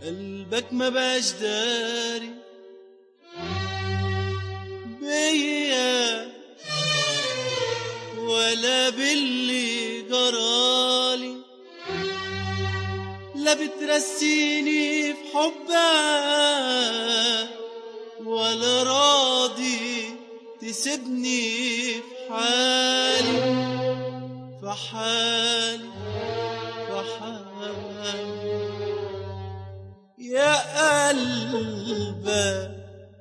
قلبك ما بقاش داري بيا ولا باللي جرالي لا بترسيني في حبك ولا راضي تسيبني في حالي في حالي في حالي يا قلبك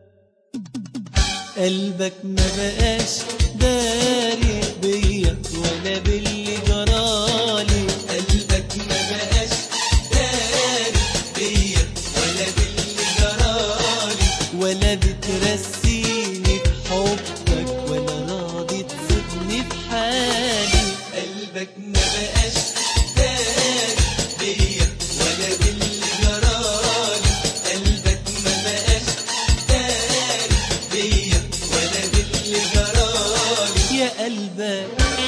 قلبك ما بقاش داري بيا ولا باللي جرالي قلبك ما بقاش داري بيا ولا باللي جرالي ولا بترسيني بحبك ولا راضي تسيبني في حالي قلبك ما بقاش داري بيا ولا باللي جرالي قلبك ما بقاش داري بيا ولا باللي جرالي يا قلبك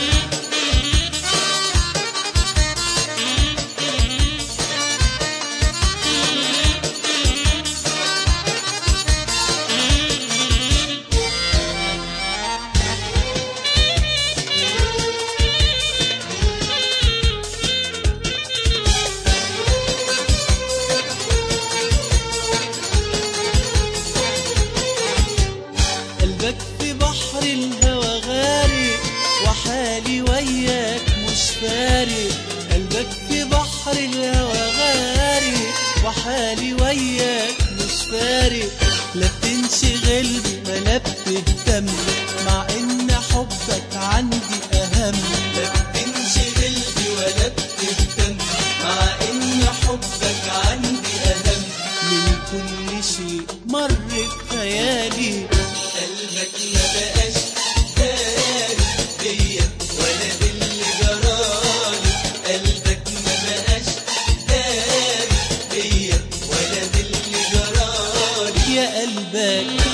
قلبك في بحر الهوى غارق وحالي وياك مش فارق قلبك في بحر الهوى غارق وحالي وياك مش فارق لا بتنشغل بي ولا بتهتم مع ان حبك عندي اهم لا بتنشغل بي ولا بتهتم مع ان حبك عندي اهم من كل شيء مر بخيالي قلبك ما بقاش داري بيا ولا باللي جرالي قلبك ما بقاش داري بيا ولا باللي جرالي يا قلبك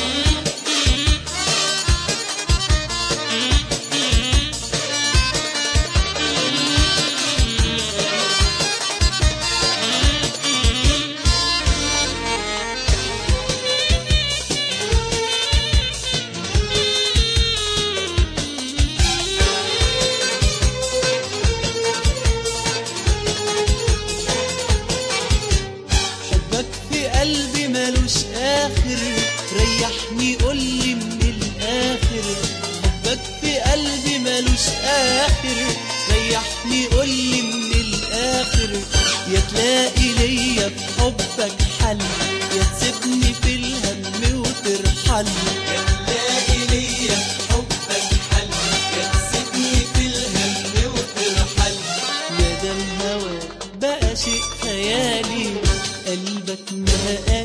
حبك في قلبي ملوش آخر ريحني قولي من الآخر حبك في قلبي ملوش آخر ريحني قولي من الآخر يا تلاقي ليا في حبك حل يا تسيبني في الهم وترحل يا تلاقي ليا في حبك حل يا تسيبني في الهم وترحل يا ده الهوى بقى شيء خيالي قلبك ما